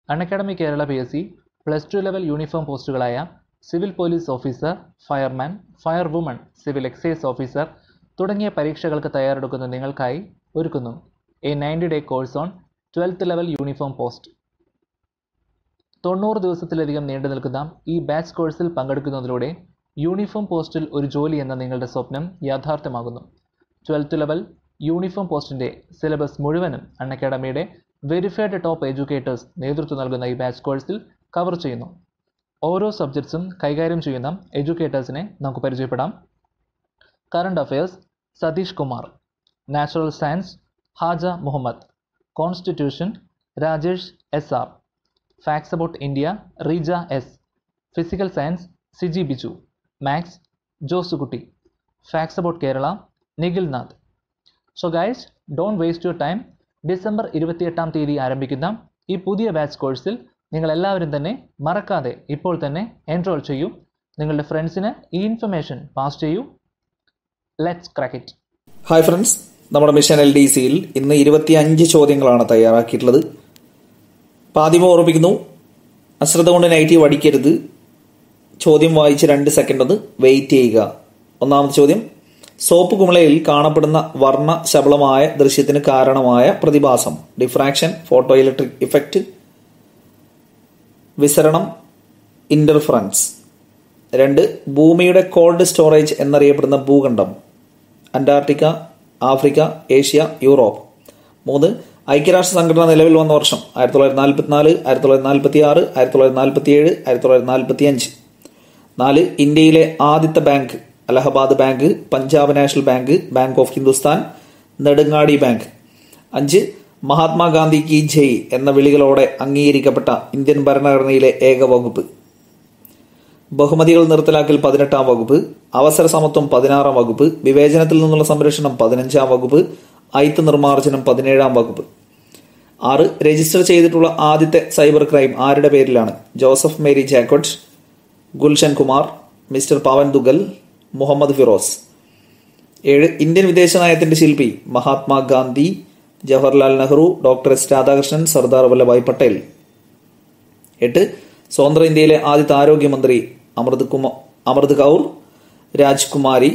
Unacademy Kerala P S C plus two level uniform പോസ്റ്റുകളായ civil police officer fireman fire woman civil excise officer തുടങ്ങിയ പരീക്ഷകൾക്ക് തയ്യാറെടുക്കുന്ന നിങ്ങൾക്കായി ഒരുക്കുന്നു a ninety day course on twelfth level uniform post തൊണ്ണൂറ് ദിവസത്തിലധികം നീണ്ടു നിൽക്കുന്ന ഈ ബാച്ച് കോഴ്സിൽ പങ്കെടുക്കുന്നതിലൂടെ യൂണിഫോം പോസ്റ്റിൽ ഒരു ജോലി എന്ന നിങ്ങളുടെ സ്വപ്നം യാഥാർത്ഥ്യമാകുന്നു ട്വൽത്ത് ലെവൽ യൂണിഫോം പോസ്റ്റിൻ്റെ സിലബസ് മുഴുവനും അൺഅക്കാഡമിയുടെ വെരിഫൈഡ് ടോപ്പ് എഡ്യൂക്കേറ്റേഴ്സ് നേതൃത്വം നൽകുന്ന ഈ ബാച്ച് കോഴ്സിൽ കവർ ചെയ്യുന്നു ഓരോ സബ്ജക്ട്സും കൈകാര്യം ചെയ്യുന്ന എഡ്യൂക്കേറ്റേഴ്സിനെ നമുക്ക് പരിചയപ്പെടാം current affairs Satheesh Kumar natural science Haja Muhammad constitution Rajesh S R facts about India Reeja S physical science Siji Biju maths Josukutty facts about Kerala Nikhil Nath so guys don't waste your time December ഇരുപത്തിയെട്ടാം തീയതി ആരംഭിക്കുന്ന ഈ പുതിയ ബാച്ച് കോഴ്സിൽ നിങ്ങൾ എല്ലാവരും തന്നെ മറക്കാതെ ഇപ്പോൾ തന്നെ എൻറോൾ ചെയ്യൂ നിങ്ങളുടെ ഫ്രണ്ട്സിന് ഈ ഇൻഫർമേഷൻ പാസ് ചെയ്യൂ ലെറ്റ്സ് ക്രാക്ക് ഹായ് ഫ്രണ്ട്സ് നമ്മുടെ മിഷൻ എൽ ഡി സിയിൽ ഇന്ന് ഇരുപത്തി അഞ്ച് ചോദ്യങ്ങളാണ് തയ്യാറാക്കിയിട്ടുള്ളത് അപ്പോൾ ആദ്യമേ ഓർമ്മിപ്പിക്കുന്നു അശ്രദ്ധ കൊണ്ട് നെഗറ്റീവ് അടിക്കരുത് ചോദ്യം വായിച്ച് രണ്ട് സെക്കൻഡ് ഒന്ന് വെയിറ്റ് ചെയ്യുക ഒന്നാമത്തെ ചോദ്യം സോപ്പ് കുമിളയിൽ കാണപ്പെടുന്ന വർണ്ണ ശബളമായ ദൃശ്യത്തിന് കാരണമായ പ്രതിഭാസം ഡിഫ്രാക്ഷൻ ഫോട്ടോ ഇലക്ട്രിക് ഇഫക്റ്റ് വിസരണം ഇന്റർഫറൻസ് രണ്ട് ഭൂമിയുടെ കോൾഡ് സ്റ്റോറേജ് എന്നറിയപ്പെടുന്ന ഭൂഖണ്ഡം അന്റാർട്ടിക്ക ആഫ്രിക്ക ഏഷ്യ യൂറോപ്പ് മൂന്ന് ഐക്യരാഷ്ട്ര സംഘടന നിലവിൽ വന്ന വർഷം ആയിരത്തി തൊള്ളായിരത്തി നാൽപ്പത്തിനാല് ആയിരത്തി തൊള്ളായിരത്തി നാൽപ്പത്തി ആറ് ആയിരത്തി തൊള്ളായിരത്തി നാൽപ്പത്തി ഏഴ് ആയിരത്തി തൊള്ളായിരത്തി നാൽപ്പത്തി അഞ്ച് നാല് ഇന്ത്യയിലെ ആദ്യത്തെ bank Allahabad bank Punjab national bank bank of Hindustan Nedungadi bank അഞ്ച് മഹാത്മാഗാന്ധി കി ജയ് എന്ന വിളികളോടെ അംഗീകരിക്കപ്പെട്ട ഇന്ത്യൻ ഭരണഘടനയിലെ ഏക വകുപ്പ് ബഹുമതികൾ നിർത്തലാക്കൽ പതിനെട്ടാം വകുപ്പ് അവസര സമത്വം പതിനാറാം വകുപ്പ് വിവേചനത്തിൽ നിന്നുള്ള സംരക്ഷണം പതിനഞ്ചാം വകുപ്പ് ഐത്ത് നിർമ്മാർജ്ജനം പതിനേഴാം വകുപ്പ് ആറ് രജിസ്റ്റർ ചെയ്തിട്ടുള്ള ആദ്യത്തെ സൈബർ ക്രൈം ആരുടെ പേരിലാണ് Joseph Marie Jacquard Gulshan Kumar mister Pavan Duggal Muhammad Firoz ഏഴ് ഇന്ത്യൻ വിദേശ നയത്തിന്റെ ശില്പി മഹാത്മാഗാന്ധി ജവഹർലാൽ നെഹ്റു ഡോക്ടർ എസ് രാധാകൃഷ്ണൻ സർദാർ വല്ലഭായ് പട്ടേൽ എട്ട് സ്വതന്ത്ര ഇന്ത്യയിലെ ആദ്യത്തെ ആരോഗ്യമന്ത്രി അമൃത് കുമാർ അമൃത് കൗർ രാജ്കുമാരി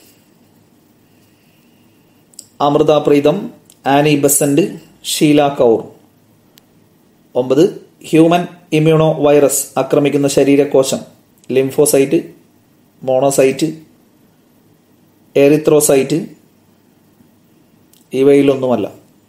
അമൃത പ്രീതം ആനി ബസന്റ് ഷീല കൗർ ഒമ്പത് ഹ്യൂമൻ ഇമ്മ്യൂണോ വൈറസ് ആക്രമിക്കുന്ന ശരീരകോശം ലിംഫോസൈറ്റ് മോണോസൈറ്റ് എറിത്രോസൈറ്റ് ഇവയിലൊന്നുമല്ല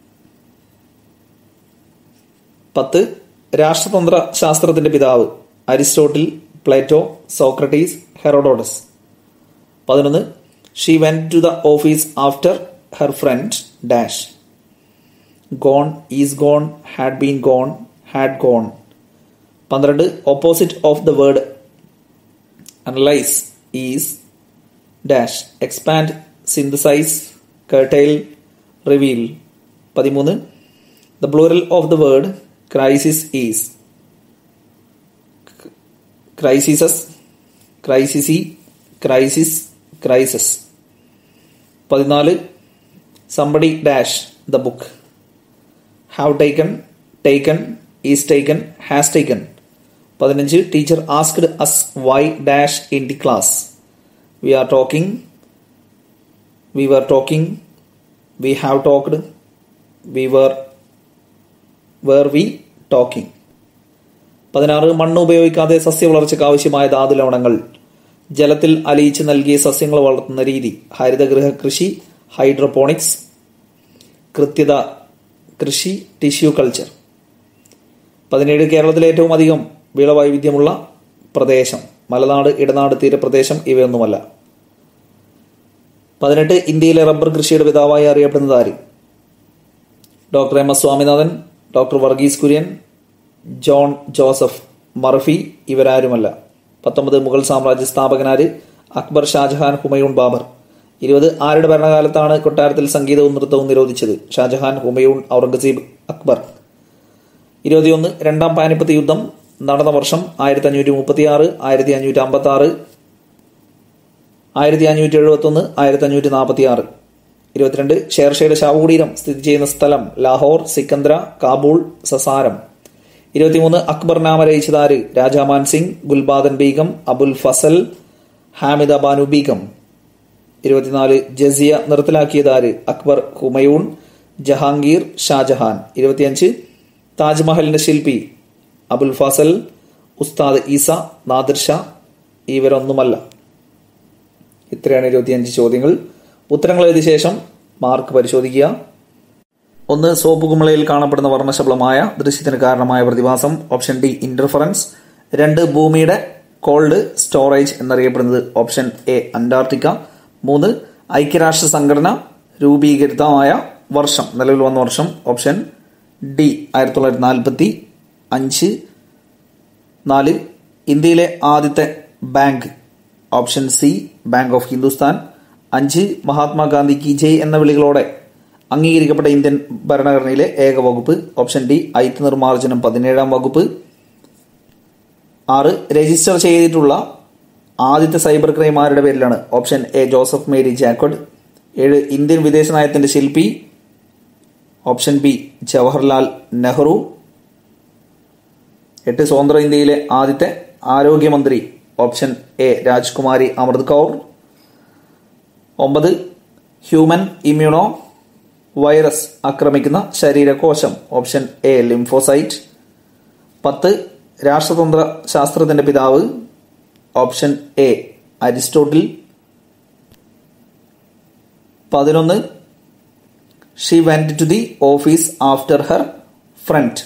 പത്ത് രാഷ്ട്രതന്ത്ര ശാസ്ത്രത്തിന്റെ പിതാവ് അരിസ്റ്റോട്ടിൽ പ്ലേറ്റോ സോക്രട്ടീസ് ഹെറോഡോഡസ് പതിനൊന്ന് she went to the office after her front dash gone is gone had been gone had gone പന്ത്രണ്ട് opposite of the word analyse is dash expand synthesise curtail reveal പതിമൂന്ന് the plural of the word crisis is crisises crisisi crisis crises പതിനാല് somebody dash the book have taken taken is taken has taken പതിനഞ്ച് teacher asked us why dash in the class we are talking we were talking we have talked we were were we talking പതിനാറ് മണ്ണ് ഉപയോഗിക്കാതെ സസ്യ വളർച്ചയ്ക്ക് ആവശ്യമായ ധാതു ലവണങ്ങൾ ജലത്തിൽ അലിയിച്ച് നൽകിയ സസ്യങ്ങൾ വളർത്തുന്ന രീതി ഹരിതഗൃഹ കൃഷി ഹൈഡ്രോപോണിക്സ് കൃത്യത കൃഷി ടിഷ്യൂ കൾച്ചർ പതിനേഴ് കേരളത്തിലെ ഏറ്റവും അധികം വിളവൈവിധ്യമുള്ള പ്രദേശം മലനാട് ഇടനാട് തീരപ്രദേശം ഇവയൊന്നുമല്ല പതിനെട്ട് ഇന്ത്യയിലെ റബ്ബർ കൃഷിയുടെ പിതാവായി അറിയപ്പെടുന്നത് ആര് doctor M S Swaminathan doctor Varghese Kurien John Joseph Murphy ഇവരാരുമല്ല പത്തൊമ്പത് മുഗൾ സാമ്രാജ്യ സ്ഥാപകനാര് അക്ബർ ഷാജഹാൻ ഹുമയൂൺ ബാബർ ഇരുപത് ആരുടെ ഭരണകാലത്താണ് കൊട്ടാരത്തിൽ സംഗീതവും നൃത്തവും നിരോധിച്ചത് ഷാജഹാൻ ഹുമയൂൺ ഔറംഗസീബ് അക്ബർ ഇരുപത്തിയൊന്ന് രണ്ടാം പാനിപ്പത്ത് യുദ്ധം നടന്ന വർഷം ആയിരത്തി അഞ്ഞൂറ്റി മുപ്പത്തി ആറ് ആയിരത്തി അഞ്ഞൂറ്റി അമ്പത്തി ആറ് ആയിരത്തി അഞ്ഞൂറ്റി എഴുപത്തി ഒന്ന് ആയിരത്തി അഞ്ഞൂറ്റി നാൽപ്പത്തി ആറ് ഇരുപത്തിരണ്ട് ഷേർഷയുടെ ശവകുടീരം സ്ഥിതി ചെയ്യുന്ന സ്ഥലം ലാഹോർ സിക്കന്ദ്ര കാബൂൾ സസാരം ഇരുപത്തിമൂന്ന് അക്ബർനാമ രചിച്ചതാര് രാജാമാൻ സിംഗ് ഗുൽബാദൻ ബീഗം അബുൽ ഫസൽ ഹാമിദ ബാനു ബീഗം ഇരുപത്തിനാല് ജസിയ നിർത്തലാക്കിയതാര് അക്ബർ ഹുമയൂൺ ജഹാംഗീർ ഷാജഹാൻ ഇരുപത്തിയഞ്ച് താജ്മഹലിന്റെ ശില്പി അബുൽ ഫസൽ ഉസ്താദ് ഈസ നാദിർ ഷാ ഇവരൊന്നുമല്ല ഇത്രയാണ് ഇരുപത്തിയഞ്ച് ചോദ്യങ്ങൾ ഉത്തരങ്ങൾ എഴുതിയ ശേഷം മാർക്ക് പരിശോധിക്കുക ഒന്ന് സോപ്പ് കുമിളയിൽ കാണപ്പെടുന്ന വർണ്ണശബളമായ ദൃശ്യത്തിന് കാരണമായ പ്രതിഭാസം ഓപ്ഷൻ ഡി ഇന്റർഫറൻസ് രണ്ട് ഭൂമിയുടെ കോൾഡ് സ്റ്റോറേജ് എന്നറിയപ്പെടുന്നത് ഓപ്ഷൻ എ അന്റാർട്ടിക്ക മൂന്ന് ഐക്യരാഷ്ട്ര സംഘടന രൂപീകൃതമായ വർഷം നിലവിൽ വന്ന വർഷം ഓപ്ഷൻ ഡി ആയിരത്തി തൊള്ളായിരത്തി നാൽപ്പത്തി അഞ്ച് നാല് ഇന്ത്യയിലെ ആദ്യത്തെ bank option C bank of Hindustan അഞ്ച് മഹാത്മാഗാന്ധി കി ജയ് എന്ന വിളികളോടെ അംഗീകരിക്കപ്പെട്ട ഇന്ത്യൻ ഭരണഘടനയിലെ ഏക വകുപ്പ് ഓപ്ഷൻ ഡി ഐത്ത് നിർമ്മാർജ്ജനം പതിനേഴാം വകുപ്പ് ആറ് രജിസ്റ്റർ ചെയ്തിട്ടുള്ള ആദ്യത്തെ സൈബർ ക്രൈം ആരുടെ പേരിലാണ് option A Joseph Marie Jacquard ഏഴ് ഇന്ത്യൻ വിദേശ നയത്തിന്റെ ശില്പി ഓപ്ഷൻ ബി ജവഹർലാൽ നെഹ്റു എട്ട് സ്വതന്ത്ര ഇന്ത്യയിലെ ആദ്യത്തെ ആരോഗ്യമന്ത്രി ഓപ്ഷൻ എ രാജ്കുമാരി അമൃത് കൗർ ഒമ്പത് ഹ്യൂമൻ ഇമ്മ്യൂണോ വൈറസ് ആക്രമിക്കുന്ന ശരീരകോശം ഓപ്ഷൻ എ ലിംഫോസൈറ്റ് പത്ത് രാഷ്ട്രതന്ത്ര ശാസ്ത്രത്തിന്റെ പിതാവ് ഓപ്ഷൻ എ അരിസ്റ്റോട്ടിൽ പതിനൊന്ന് she went to the office after her friend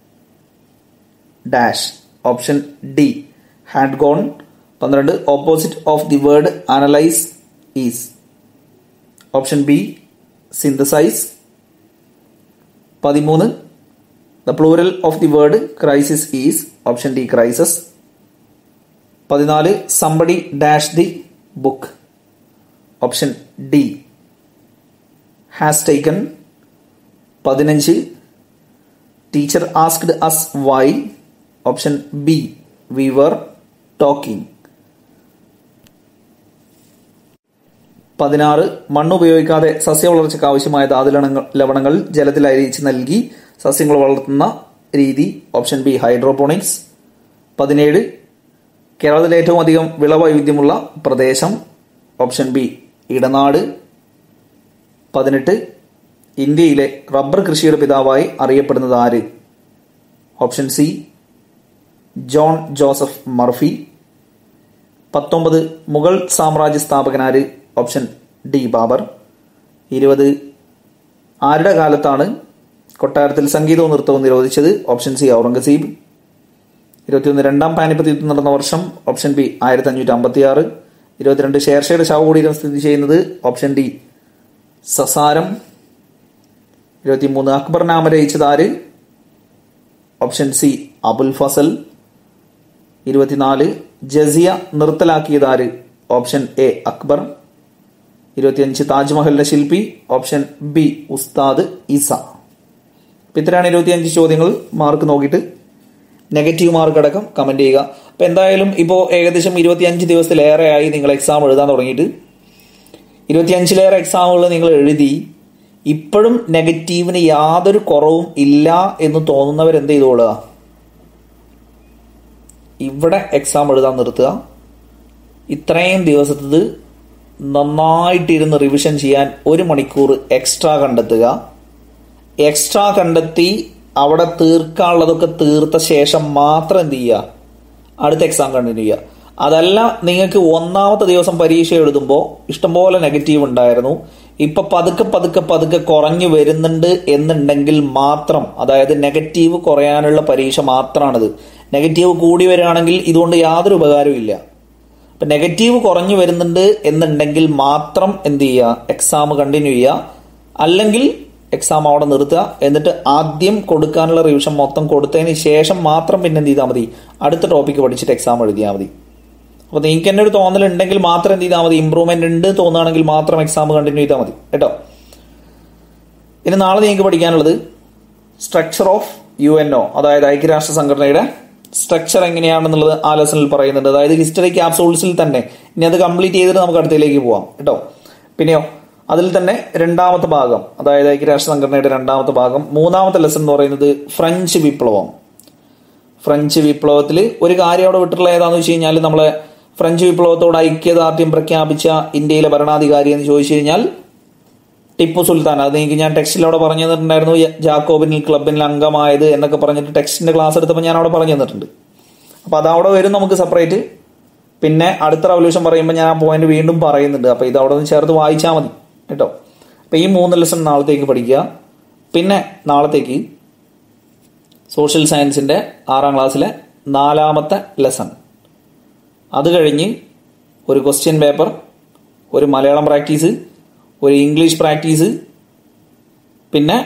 dash option D had gone പന്ത്രണ്ട് opposite of the word analyse is option B synthesise പതിമൂന്ന് the plural of the word crisis is option D crises പതിനാല് somebody dash the book option D has taken പതിനഞ്ച് teacher asked us why option B we were talking പതിനാറ് മണ്ണ് ഉപയോഗിക്കാതെ സസ്യ വളർച്ചയ്ക്ക് ആവശ്യമായ ധാതുലവണങ്ങൾ ലവണങ്ങൾ ജലത്തിൽ അരിയിച്ച് നൽകി സസ്യങ്ങൾ വളർത്തുന്ന രീതി ഓപ്ഷൻ ബി ഹൈഡ്രോപോണിക്സ് പതിനേഴ് കേരളത്തിലെ ഏറ്റവും അധികം വിളവൈവിധ്യമുള്ള പ്രദേശം ഓപ്ഷൻ ബി ഇടനാട് പതിനെട്ട് ഇന്ത്യയിലെ റബ്ബർ കൃഷിയുടെ പിതാവായി അറിയപ്പെടുന്നത് ആര് option C John Joseph Murphy പത്തൊമ്പത് മുഗൾ സാമ്രാജ്യ സ്ഥാപകനാര് ഓപ്ഷൻ ഡി ബാബർ ഇരുപത് ആരുടെ കാലത്താണ് കൊട്ടാരത്തിൽ സംഗീതവും നൃത്തവും നിരോധിച്ചത് ഓപ്ഷൻ സി ഔറംഗസീബ് ഇരുപത്തിയൊന്ന് രണ്ടാം പാനിപ്പത്ത് യുദ്ധം നടന്ന വർഷം ഓപ്ഷൻ ബി ആയിരത്തി അഞ്ഞൂറ്റി അമ്പത്തി ആറ് ഇരുപത്തിരണ്ട് ഷേർഷയുടെ ശവകുടീരം സ്ഥിതി ചെയ്യുന്നത് ഓപ്ഷൻ ഡി സസാരം ഇരുപത്തിമൂന്ന് അക്ബർ നാമ രചിച്ചത് ആര് ഓപ്ഷൻ സി അബുൽ ഫസൽ ഇരുപത്തിനാല് ജസിയ നിർത്തലാക്കിയത് ആര് ഓപ്ഷൻ എ അക്ബർ ഇരുപത്തിയഞ്ച് താജ്മഹലിന്റെ ശില്പി ഓപ്ഷൻ ബി ഉസ്താദ് ഇസ അപ്പൊ ഇത്രയാണ് ഇരുപത്തിയഞ്ച് ചോദ്യങ്ങൾ മാർക്ക് നോക്കിയിട്ട് നെഗറ്റീവ് മാർക്ക് അടക്കം കമന്റ് ചെയ്യുക അപ്പൊ എന്തായാലും ഇപ്പോൾ ഏകദേശം ഇരുപത്തിയഞ്ച് ദിവസത്തിലേറെയായി നിങ്ങൾ എക്സാം എഴുതാൻ തുടങ്ങിയിട്ട് ഇരുപത്തിയഞ്ചിലേറെ എക്സാമുകൾ നിങ്ങൾ എഴുതി ഇപ്പോഴും നെഗറ്റീവിന് യാതൊരു കുറവും ഇല്ല എന്ന് തോന്നുന്നവർ എന്ത് ചെയ്തോളുക ഇവിടെ എക്സാം എഴുതാൻ നിർത്തുക ഇത്രയും ദിവസത്തത് നന്നായിട്ടിരുന്ന് റിവിഷൻ ചെയ്യാൻ ഒരു മണിക്കൂർ എക്സ്ട്രാ കണ്ടെത്തുക എക്സ്ട്രാ കണ്ടെത്തി അവിടെ തീർക്കാനുള്ളതൊക്കെ തീർത്ത ശേഷം മാത്രം എന്ത് ചെയ്യുക അടുത്ത എക്സാം കണ്ടിന്യൂ ചെയ്യുക അതല്ല നിങ്ങൾക്ക് ഒന്നാമത്തെ ദിവസം പരീക്ഷ എഴുതുമ്പോൾ ഇഷ്ടംപോലെ നെഗറ്റീവ് ഉണ്ടായിരുന്നു ഇപ്പൊ പതുക്കെ പതുക്കെ പതുക്കെ കുറഞ്ഞു വരുന്നുണ്ട് എന്നുണ്ടെങ്കിൽ മാത്രം അതായത് നെഗറ്റീവ് കുറയാനുള്ള പരീക്ഷ മാത്രമാണിത് നെഗറ്റീവ് കൂടി വരികയാണെങ്കിൽ ഇതുകൊണ്ട് യാതൊരു ഉപകാരവും ഇല്ല അപ്പൊ നെഗറ്റീവ് കുറഞ്ഞു വരുന്നുണ്ട് എന്നുണ്ടെങ്കിൽ മാത്രം എന്ത് ചെയ്യുക എക്സാം കണ്ടിന്യൂ ചെയ്യുക അല്ലെങ്കിൽ എക്സാം അവിടെ നിർത്തുക എന്നിട്ട് ആദ്യം കൊടുക്കാനുള്ള റിവിഷൻ മൊത്തം കൊടുത്തതിന് ശേഷം മാത്രം പിന്നെ എന്ത് ചെയ്താൽ മതി അടുത്ത ടോപ്പിക്ക് പഠിച്ചിട്ട് എക്സാം എഴുതിയാൽ മതി അപ്പോൾ നിങ്ങൾക്ക് തന്നെ ഒരു തോന്നലുണ്ടെങ്കിൽ മാത്രം എന്ത് ചെയ്താൽ മതി ഇമ്പ്രൂവ്മെന്റ് ഉണ്ട് തോന്നുകയാണെങ്കിൽ മാത്രം എക്സാം കണ്ടിന്യൂ ചെയ്താൽ മതി കേട്ടോ ഇനി നാളെ നിങ്ങൾക്ക് പഠിക്കാനുള്ളത് structure of U N O അതായത് ഐക്യരാഷ്ട്ര സംഘടനയുടെ സ്ട്രക്ചർ എങ്ങനെയാണെന്നുള്ളത് ആ ലെസണിൽ പറയുന്നുണ്ട് അതായത് ഹിസ്റ്ററി ക്യാപ്സൂൾസിൽ തന്നെ ഇനി അത് കംപ്ലീറ്റ് ചെയ്തിട്ട് നമുക്ക് അടുത്തേക്ക് പോവാം കേട്ടോ പിന്നെയോ അതിൽ തന്നെ രണ്ടാമത്തെ ഭാഗം അതായത് ഐക്യരാഷ്ട്ര സംഘടനയുടെ രണ്ടാമത്തെ ഭാഗം മൂന്നാമത്തെ ലെസൺ എന്ന് പറയുന്നത് ഫ്രഞ്ച് വിപ്ലവം ഫ്രഞ്ച് വിപ്ലവത്തിൽ ഒരു കാര്യം അവിടെ വിട്ടിട്ടുള്ള ഏതാണെന്ന് വെച്ച് കഴിഞ്ഞാൽ നമ്മളെ ഫ്രഞ്ച് വിപ്ലവത്തോട് ഐക്യദാർഢ്യം പ്രഖ്യാപിച്ച ഇന്ത്യയിലെ ഭരണാധികാരി എന്ന് ചോദിച്ചു കഴിഞ്ഞാൽ ടിപ്പു സുൽത്താൻ അത് എനിക്ക് ഞാൻ ടെക്സ്റ്റിൽ അവിടെ പറഞ്ഞു തന്നിട്ടുണ്ടായിരുന്നു ജാക്കോബിനിൽ ക്ലബിൽ അംഗമായത് എന്നൊക്കെ പറഞ്ഞിട്ട് ടെക്സ്റ്റിന്റെ ക്ലാസ് എടുത്തപ്പോൾ ഞാൻ അവിടെ പറഞ്ഞു തന്നിട്ടുണ്ട് അപ്പോൾ അത് അവിടെ വരും നമുക്ക് സെപ്പറേറ്റ് പിന്നെ അടുത്ത റവല്യൂഷൻ പറയുമ്പോൾ ഞാൻ ആ പോയിന്റ് വീണ്ടും പറയുന്നുണ്ട് അപ്പോൾ ഇത് അവിടെ നിന്ന് ചേർത്ത് വായിച്ചാൽ മതി കേട്ടോ അപ്പോൾ ഈ മൂന്ന് ലെസൺ നാളത്തേക്ക് പഠിക്കുക പിന്നെ നാളത്തേക്ക് സോഷ്യൽ സയൻസിൻ്റെ ആറാം ക്ലാസ്സിലെ നാലാമത്തെ ലെസൺ അത് കഴിഞ്ഞ് ഒരു ക്വസ്റ്റ്യൻ പേപ്പർ ഒരു മലയാളം പ്രാക്ടീസ് ഒരു ഇംഗ്ലീഷ് പ്രാക്ടീസ് പിന്നെ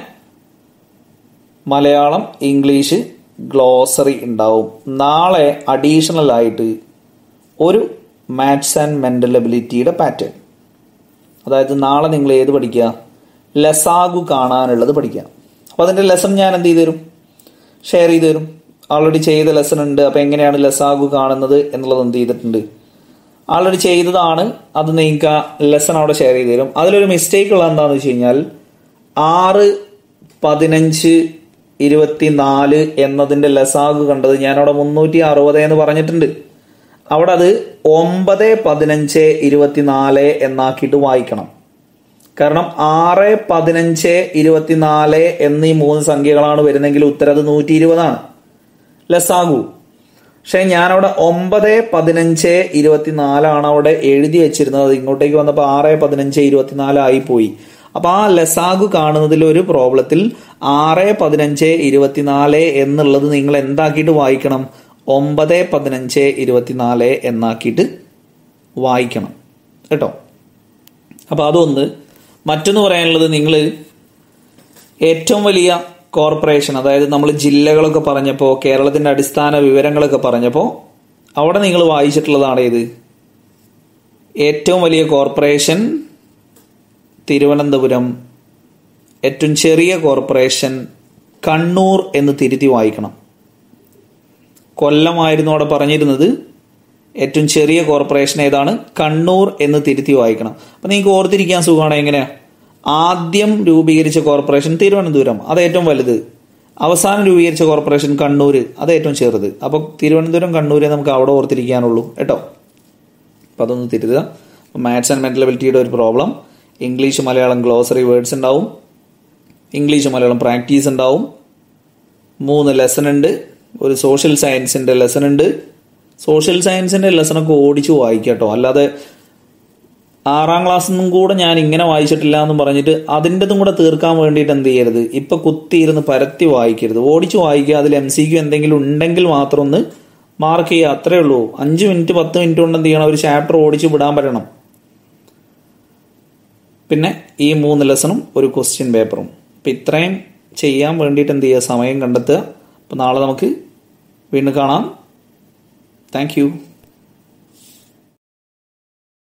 മലയാളം ഇംഗ്ലീഷ് ഗ്ലോസറി ഉണ്ടാവും നാളെ അഡീഷണൽ ആയിട്ട് ഒരു മാത്സ് ആൻഡ് മെന്റൽ എബിലിറ്റിയുടെ പാറ്റേൺ അതായത് നാളെ നിങ്ങൾ ഏത് പഠിക്കുക ലസാഗു കാണാനുള്ളത് പഠിക്കുക അപ്പോൾ അതിൻ്റെ ലെസൺ ഞാൻ എന്ത് ചെയ്തു തരും ഷെയർ ചെയ്തു തരും ആൾറെഡി ചെയ്ത ലെസൺ ഉണ്ട് അപ്പോൾ എങ്ങനെയാണ് ലസാഗു കാണുന്നത് എന്നുള്ളത് എന്ത് ചെയ്തിട്ടുണ്ട് ആൾറെഡി ചെയ്തതാണ് അത് നിങ്ങൾക്ക് ആ ലെസൺ അവിടെ ഷെയർ ചെയ്ത് തരും അതിലൊരു മിസ്റ്റേക്ക് ഉള്ള എന്താണെന്ന് വെച്ച് കഴിഞ്ഞാൽ ആറ് പതിനഞ്ച് ഇരുപത്തിനാല് എന്നതിന്റെ ലസാഗ് കണ്ടത് ഞാൻ അവിടെ മുന്നൂറ്റി അറുപത് എന്ന് പറഞ്ഞിട്ടുണ്ട് അവിടെ അത് ഒമ്പത് പതിനഞ്ച് ഇരുപത്തിനാല് എന്നാക്കിയിട്ട് വായിക്കണം കാരണം ആറ് പതിനഞ്ച് ഇരുപത്തിനാല് എന്നീ മൂന്ന് സംഖ്യകളാണ് വരുന്നെങ്കിൽ ഉത്തരം അത് നൂറ്റി ഇരുപതാണ് ലസാഗു പക്ഷെ ഞാനവിടെ ഒമ്പത് പതിനഞ്ച് ഇരുപത്തിനാലാണ് അവിടെ എഴുതി വെച്ചിരുന്നത് അത് ഇങ്ങോട്ടേക്ക് വന്നപ്പോൾ ആറ് പതിനഞ്ച് ഇരുപത്തിനാല് ആയി പോയി അപ്പൊ ആ ലസാഗു കാണുന്നതിൽ ഒരു പ്രോബ്ലത്തിൽ ആറ് പതിനഞ്ച് ഇരുപത്തിനാല് എന്നുള്ളത് നിങ്ങൾ എന്താക്കിയിട്ട് വായിക്കണം ഒമ്പത് പതിനഞ്ച് ഇരുപത്തിനാല് എന്നാക്കിയിട്ട് വായിക്കണം കേട്ടോ അപ്പൊ അതൊന്ന് മറ്റൊന്ന് പറയാനുള്ളത് നിങ്ങൾ ഏറ്റവും വലിയ കോർപ്പറേഷൻ അതായത് നമ്മൾ ജില്ലകളൊക്കെ പറഞ്ഞപ്പോൾ കേരളത്തിന്റെ അടിസ്ഥാന വിവരങ്ങളൊക്കെ പറഞ്ഞപ്പോൾ അവിടെ നിങ്ങൾ വായിച്ചിട്ടുള്ളതാണ് ഏത് ഏറ്റവും വലിയ കോർപ്പറേഷൻ തിരുവനന്തപുരം ഏറ്റവും ചെറിയ കോർപ്പറേഷൻ കണ്ണൂർ എന്ന് തിരുത്തി വായിക്കണം കൊല്ലമായിരുന്നു അവിടെ പറഞ്ഞിരുന്നത് ഏറ്റവും ചെറിയ കോർപ്പറേഷൻ ഏതാണ് കണ്ണൂർ എന്ന് തിരുത്തി വായിക്കണം അപ്പം നിങ്ങൾക്ക് ഓർത്തിരിക്കാൻ സുഖമാണ് എങ്ങനെയാ ആദ്യം രൂപീകരിച്ച കോർപ്പറേഷൻ തിരുവനന്തപുരം അത് ഏറ്റവും വലുത് അവസാനം രൂപീകരിച്ച കോർപ്പറേഷൻ കണ്ണൂർ അത് ഏറ്റവും ചെറുത് അപ്പോൾ തിരുവനന്തപുരം കണ്ണൂരെ നമുക്ക് അവിടെ ഓർത്തിരിക്കാനുള്ളൂ കേട്ടോ അപ്പം അതൊന്ന് തിരുതുക മാത്സ് ആൻഡ് മെന്റൽ എബിലിറ്റിയുടെ ഒരു problem English Malayalam glossary words ഉണ്ടാവും ഇംഗ്ലീഷ് മലയാളം പ്രാക്ടീസ് ഉണ്ടാവും മൂന്ന് ലെസൺ ഉണ്ട് ഒരു സോഷ്യൽ സയൻസിന്റെ ലെസൺ ഉണ്ട് സോഷ്യൽ സയൻസിന്റെ ലെസണൊക്കെ ഓടിച്ച് വായിക്കുക കേട്ടോ അല്ലാതെ ആറാം ക്ലാസ്സിൽ നിന്നും കൂടെ ഞാൻ ഇങ്ങനെ വായിച്ചിട്ടില്ല എന്ന് പറഞ്ഞിട്ട് അതിൻ്റെതും കൂടെ തീർക്കാൻ വേണ്ടിയിട്ട് എന്ത് ചെയ്യരുത് ഇപ്പൊ കുത്തിയിരുന്ന് പരത്തി വായിക്കരുത് ഓടിച്ച് വായിക്കുക അതിൽ എം സിക്ക് എന്തെങ്കിലും ഉണ്ടെങ്കിൽ മാത്രം ഒന്ന് മാർക്ക് ചെയ്യുക അത്രേ ഉള്ളൂ അഞ്ച് മിനിറ്റ് പത്ത് മിനിറ്റ് കൊണ്ട് എന്ത് ചെയ്യണം ഒരു ചാപ്റ്റർ ഓടിച്ച് വിടാൻ പറ്റണം പിന്നെ ഈ മൂന്ന് ലെസണും ഒരു ക്വസ്റ്റ്യൻ പേപ്പറും അപ്പം ഇത്രയും ചെയ്യാൻ വേണ്ടിയിട്ട് എന്ത് ചെയ്യുക സമയം കണ്ടെത്തുക അപ്പം നാളെ നമുക്ക് വീണ്ടും കാണാം താങ്ക്